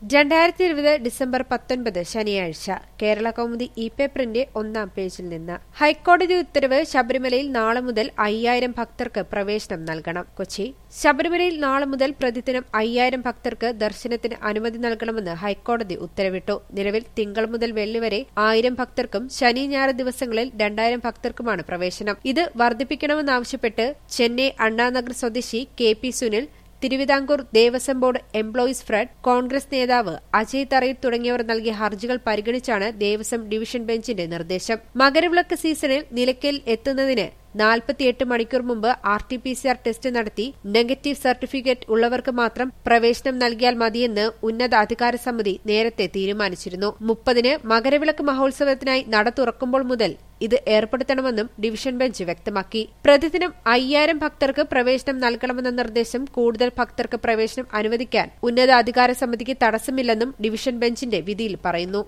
രണ്ടായിരത്തി ഇരുപത് ഡിസംബർ പത്തൊൻപത് ശനിയാഴ്ച കേരള കൗമുദി ഇ പേപ്പറിന്റെ ഒന്നാം പേജിൽ നിന്ന് ഹൈക്കോടതി ഉത്തരവ് ശബരിമലയിൽ നാളെ മുതൽ അയ്യായിരം ഭക്തർക്ക് പ്രവേശനം നൽകണം കൊച്ചി ശബരിമലയിൽ നാളെ മുതൽ പ്രതിദിനം അയ്യായിരം ഭക്തർക്ക് ദർശനത്തിന് അനുമതി നൽകണമെന്ന് ഹൈക്കോടതി ഉത്തരവിട്ടു നിലവിൽ തിങ്കൾ മുതൽ വെള്ളി വരെ ആയിരം ഭക്തർക്കും ശനി ഞായർ ദിവസങ്ങളിൽ രണ്ടായിരം ഭക്തർക്കുമാണ് പ്രവേശനം ഇത് വർദ്ധിപ്പിക്കണമെന്നാവശ്യപ്പെട്ട് ചെന്നൈ അണ്ണാനഗർ സ്വദേശി K P Sunil Thiruvithamkoor Devaswom board employees front Congress നേതാവ് അജയ് തറയിൽ തുടങ്ങിയവർ നൽകിയ ഹർജികൾ പരിഗണിച്ചാണ് ദേവസ്വം ഡിവിഷൻ ബെഞ്ചിന്റെ നിർദ്ദേശം മകരവിളക്ക് സീസണിൽ നിലയ്ക്കൽ എത്തുന്നതിന് നാൽപ്പത്തിയെട്ട് മണിക്കൂർ മുമ്പ് R T P C R test നടത്തി നെഗറ്റീവ് സർട്ടിഫിക്കറ്റ് ഉള്ളവർക്ക് മാത്രം പ്രവേശനം നൽകിയാൽ മതിയെന്ന് ഉന്നത അധികാര സമിതി നേരത്തെ തീരുമാനിച്ചിരുന്നു മുപ്പതിന് മകരവിളക്ക് മഹോത്സവത്തിനായി നട തുറക്കുമ്പോൾ മുതൽ ഇത് ഏർപ്പെടുത്തണമെന്നും ഡിവിഷൻ ബെഞ്ച് വ്യക്തമാക്കി പ്രതിദിനം അയ്യായിരം ഭക്തർക്ക് പ്രവേശനം നൽകണമെന്ന നിർദ്ദേശം കൂടുതൽ ഭക്തർക്ക് പ്രവേശനം അനുവദിക്കാൻ ഉന്നത അധികാര സമിതിക്ക് തടസ്സമില്ലെന്നും ഡിവിഷൻ ബെഞ്ചിന്റെ വിധിയിൽ പറയുന്നു